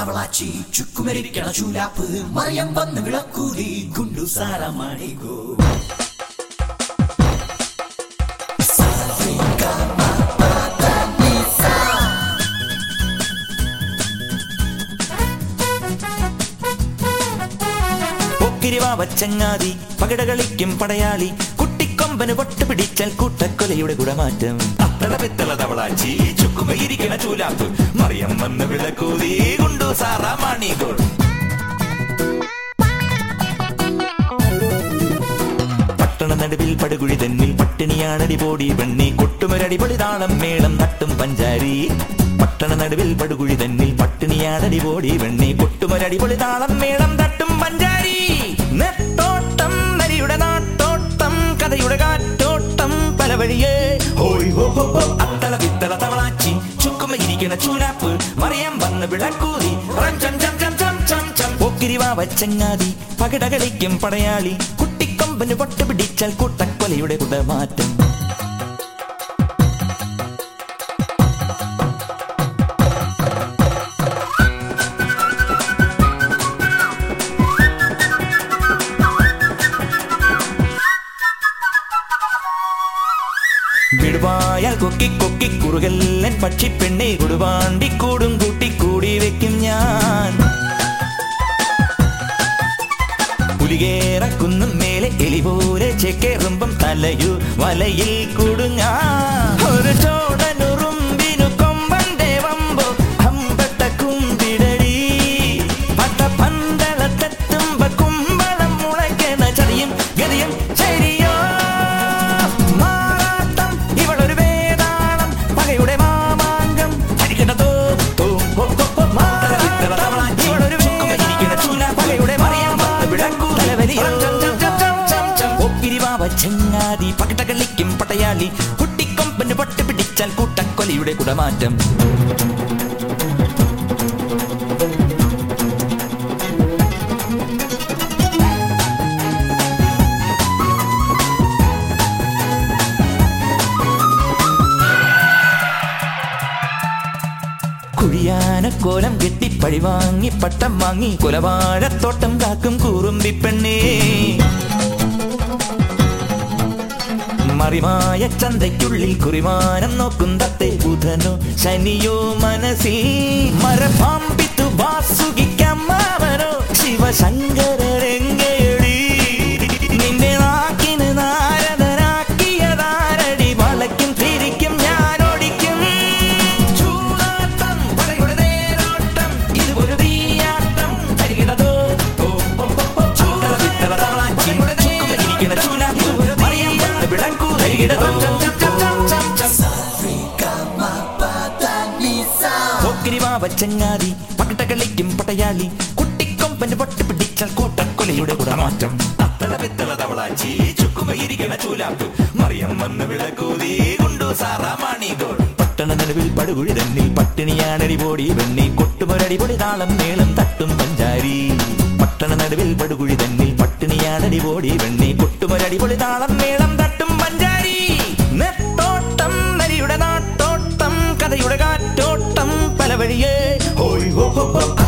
തവളാച്ചി ചുക്കുമരിക്കണ ചൂലാപ്പ് മറിയം വന്ന് വിളക്കൂതി ഗുണ്ടു സാരമാണിഗോ പൊക്കിരിവാവച്ചങ്ങാതി പകിട കളിക്കും പടയാളി കുട്ടിക്കൊമ്പന് പൊട്ട് പിടിച്ചാൽ കൂട്ടക്കൊലയുടെ ഗുണമാറ്റം അത്തള പിത്തള തവളാച്ചി ചുക്കുമയിരിക്കണ ചൂലാപ്പ് മറിയം വന്ന് വിളക്കൂതി കൊണ്ടു സാറാ മാണികോൾ പട്ടണ നടുവിൽ പടുകുഴി തന്നിൽ പട്ടിണിയാണടി പോടി പെണ്ണി കൊട്ടുമൊരടിപൊളി താളം മേളം തട്ടും പഞ്ചാരി പട്ടണ നടുവിൽ പടുകുഴി തന്നിൽ പട്ടിണിയാണടി പോടി പെണ്ണി കൊട്ടുമൊരടിപൊളി താളം മേളം തട്ടും പഞ്ചാരി നെട്ടോട്ടം നരിയുടെ നാട്ടോട്ടം കഥയുടെ കാറ്റോട്ടം പല വഴിയേ ഹോയ് ഹോ ഹോ ഹോ അത്തള വിത്തള തവളാച്ചി ചുക്കുമയിരിക്കണ ചൂലാപ്പ് മറിയാൻ വന്ന് വിളക്കൂതി റം ചം ചം ചം ചം ചം ചം പോക്കിരിവാ വച്ചങ്ങാതി പകിട കളിക്കും പടയാളി കുട്ടിക്കൊമ്പന് പൊട്ട് പിടിച്ചാൽ കൂട്ടക്കൊലയുടെ കുടമാറ്റം വിടുവായാൽ കൊക്കി കൊക്കി കുറുകല്ലൻ പക്ഷിപ്പെണ്ണെ കൊടുവാണ്ടി കൂടും കൂട്ടി കൂടി വെക്കും ഞാൻ പുലികേറക്കുന്നും മേലെ എലി പോലെ ചെക്കേറുമ്പം തലയു വലയിൽ കുടുങ്ങാ ഒരു ചോടനുറുമ്പിനു കൊമ്പന്റെ വമ്പോ അമ്പട്ട കുമ്പിടടി പട്ട പന്തളത്തെത്തുമ്പ കുമ്പളം മുളയ്ക്കണ ചതിയും ഗതിയും ശരിയോ മാറാട്ടം ഇവളൊരു വേദാളം പകയുടെ മാമാങ്കം ഹരിക്കണതോ തോ ഹോ ഹോ ഹോ മാറാട്ടം ഇവളൊരു വേദാളം പകയുടെ മാമാങ്കം ചങ്ങാതി പകിട്ട കളിക്കും പടയാളി കുട്ടിക്കൊമ്പന് പൊട്ട് പിടിച്ചാൽ കൂട്ടക്കൊലയുടെ കുടമാറ്റം കുഴിയാനക്കോലം കെട്ടി പഴിവാങ്ങി പട്ടം വാങ്ങി കുലവാഴത്തോട്ടം കാക്കും കൂറുമ്പി പെണ്ണേ മറിമായ ചന്തയ്ക്കുള്ളിൽ കുറിമാനം നോക്കും തത്തെ ബുധനോ ശനിയോ മനസ്സിൽ മരപാമ്പിത്തു വാസുകിക്കമ്മാവനോ ശിവശങ്കരരെങ്കേടി നിന്റെ നാക്കിന് നാരദനാക്കിയതാരടി വളയ്ക്കും തിരിക്കും ഞാൻ ഓടിക്കും ചൂടാട്ടം പടയുടെ നേരോട്ടം ഇത് ഒരു തീയാട്ടം തരികിടതോ ഓ, ഓ, ഓ, ഓ, ചൂട വിത്തള തവളാച്ചി, ചുക്കുമരിക്കണ ചൂലാപ്പ്, മറിയം വന്ന് വിളക്കൂ, തരികിടതോ. പോക്കിരിവാവച്ചങ്ങാതി പകിട്ട കളിക്കും പടയാളി കുട്ടിക്കൊമ്പന് പൊട്ട് പിടിച്ചാൽ കൂട്ടക്കൊലയുടെ കുടമാറ്റം അത്തള പിത്തള തവളാച്ചി ചുക്കുമയിരിക്കണ ചൂലാപ്പ് മറിയം വന്ന് വിളക്കൂതി കൊണ്ടു സാറാ മാണികോൾ പട്ടണ നിലവിൽ പടുകുഴി തന്നിൽ പട്ടിണിയാണടി പോടി വെണ്ണി കൊട്ടുമൊരടിപൊളി താളം മേളം തട്ടും പഞ്ചാരി പട്ടണ നടുവിൽ പടുകുഴി തന്നിൽ പട്ടിണിയാണടി പോടി വെണ്ണി കൊട്ടുമൊരടിപൊളി താളം മേളം തട്ടും പഞ്ചാരി നെട്ടോട്ടം നരിയുടെ നാട്ടോട്ടം കഥയുടെ കാറ്റോട്ടം പല വഴിയേ ഹോയ് ഹോ ഹോ ഹോ